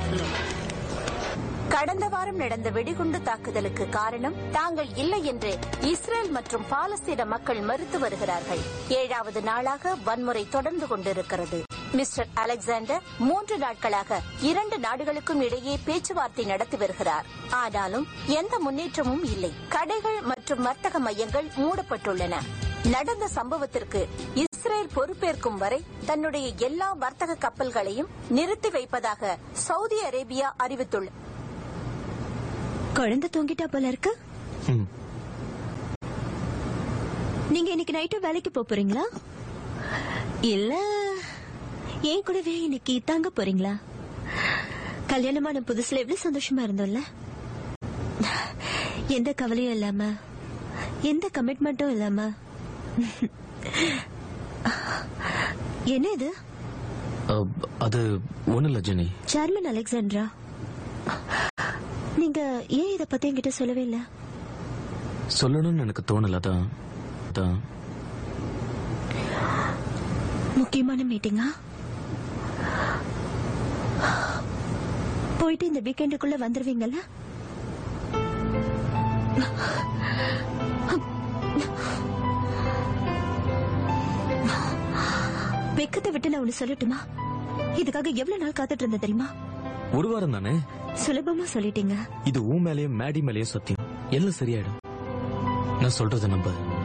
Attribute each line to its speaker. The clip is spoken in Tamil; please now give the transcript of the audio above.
Speaker 1: கடந்த வாரம் நடந்த வெடிகுண்டு தாக்குதலுக்கு காரணம் தாங்கள் இல்லை என்று இஸ்ரேல் மற்றும் பாலஸ்தீன மக்கள் மறுத்து வருகிறார்கள் ஏழாவது நாளாக வன்முறை தொடர்ந்து கொண்டிருக்கிறது மிஸ்டர் அலெக்சாண்டர் மூன்று நாட்களாக இரண்டு நாடுகளுக்கும் இடையே பேச்சுவார்த்தை நடத்தி வருகிறார் ஆனாலும் எந்த முன்னேற்றமும் இல்லை கடைகள் மற்றும் வர்த்தக மையங்கள் மூடப்பட்டுள்ளன நடந்த சம்பவத்திற்கு இஸ்ரேல் பொறுப்பேற்கும் வரை தன்னுடைய எல்லா வர்த்தக கப்பல்களையும் நிறுத்தி வைப்பதாக சவுதி அரேபியா அறிவித்துள்ளது
Speaker 2: குழந்தை தூங்கிட்டா போல இருக்கு
Speaker 3: ம்.
Speaker 2: நீங்க இன்னைக்கு நைட்டு வேலைக்கு போப் போறீங்களா இல்ல ஏன் கூடவே இன்னைக்கு தங்க போறீங்களா கல்யாணமான புதுசுல எவ்வளவு சந்தோஷமா இருந்தோம்ல எந்த கவலையும் இல்லாம எந்த கமிட்மெண்ட்டும் இல்லாம என்ன இது
Speaker 3: அஹ், அது ஒண்ணு இல்ல ஜெனி
Speaker 2: சேர்மன் அலெக்சாண்ட்ரா நீங்க ஏன் இத பத்தி என்கிட்ட சொல்லவே இல்ல
Speaker 3: சொல்லணும்னு எனக்கு தோணல அதான் அதான்
Speaker 2: முக்கியமான மீட்டிங்கா போயிட்டு இந்த வீக்கெண்டுக்குள்ள வந்துருவீங்கல்ல வெக்கத்தை விட்டு நான் ஒண்ணு சொல்லட்டுமா இதுக்காக எவ்வளவு நாள் காத்துட்டு இருந்தேன் தெரியுமா
Speaker 3: ஒரு வாரம் தானே
Speaker 2: சுலபமா சொல்லிட்டீங்க
Speaker 3: இது ஊ மேலயும் மேடி மேலயும் சத்தியம் எல்லாம் சரியாயிடும் நான் சொல்றத நம்ப